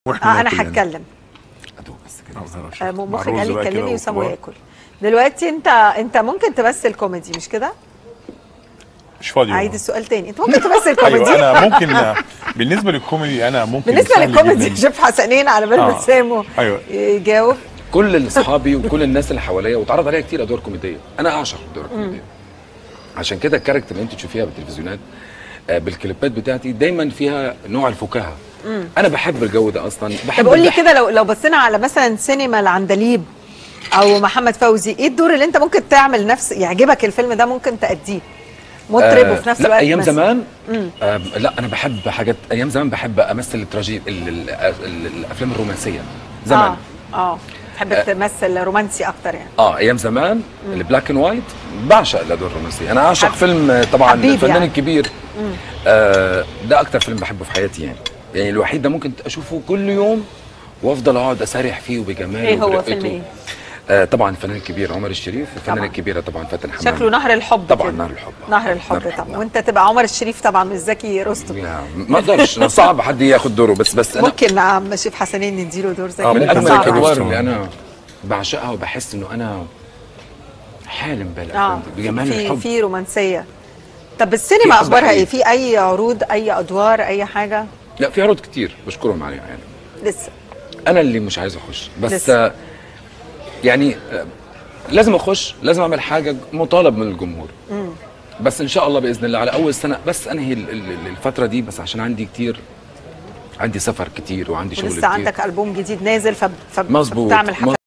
واحنا اه انا ناكل يعني. هتكلم ادوق بس كده آه، مع مخرج الرز قال لي بقى كده اتكلمي وسام والخضار. ياكل دلوقتي انت انت ممكن تمثل كوميدي مش كده؟ مش فاضي عيد والله. السؤال تاني انت ممكن تمثل كوميدي ايوه انا ممكن بالنسبه للكوميدي انا ممكن بالنسبه سهل للكوميدي جداً. شوف حسنين على بال ما آه. سامو أيوة. يجاوب كل اصحابي وكل الناس اللي حواليا واتعرض عليا كتير ادوار كوميديه انا اعشق الادوار الكوميديه عشان كده الكاركتر اللي انت تشوفيها بالتلفزيونات آه، بالكليبات بتاعتي دايما فيها نوع الفكاهه انا بحب الجو ده اصلا بحب طب قول لي الضحك. كده لو لو بصينا على مثلا سينما العندليب او محمد فوزي ايه الدور اللي انت ممكن تعمل نفس يعجبك الفيلم ده ممكن تأديه مطرب آه، وفي نفس لا الوقت ايام مثل. زمان آه لا انا بحب حاجات ايام زمان بحب امثل التراجيد ال- ال- ال- الافلام الرومانسيه زمان اه اه تحب تمثل رومانسي اكتر يعني اه ايام زمان البلاك اند وايت بعشق الادوار الرومانسيه انا اعشق حب- فيلم آه، طبعا حبيبي الفنان يعني. الكبير آه ده اكتر فيلم بحبه في حياتي يعني يعني الوحيد ده ممكن اشوفه كل يوم وافضل اقعد اسارح فيه وبجماله ايه هو وبرقته. فيلم ايه؟ آه طبعا الفنان الكبير عمر الشريف الفنانه طبعاً. الكبيره طبعا فاتن حمامه شكله نهر الحب طبعا كده. نهر الحب نهر الحب نهر طبعا نعم. وانت تبقى عمر الشريف طبعا مش زكي رستم يا- ما اقدرش أنا صعب حد ياخد دوره بس بس انا ممكن عم شيف حسنين نديله دور زي اه من كده. اجمل صعب. الادوار طبعاً. اللي انا بعشقها وبحس انه انا حالم اه بالافلام دي بجمال في الحب في رومانسيه طب في السينما حب اخبارها حقيقي. ايه في اي عروض اي ادوار اي حاجه لا في عروض كتير بشكرهم عليها يعني لسه انا اللي مش عايز اخش بس لسه. آه، يعني آه، لازم اخش لازم اعمل حاجه مطالب من الجمهور بس ان شاء الله باذن الله على اول سنه بس انهي ال- ال- الفتره دي بس عشان عندي كتير عندي سفر كتير وعندي شغل ولسه كتير عندك البوم جديد نازل فب... مظبوط فبتعمل حفلات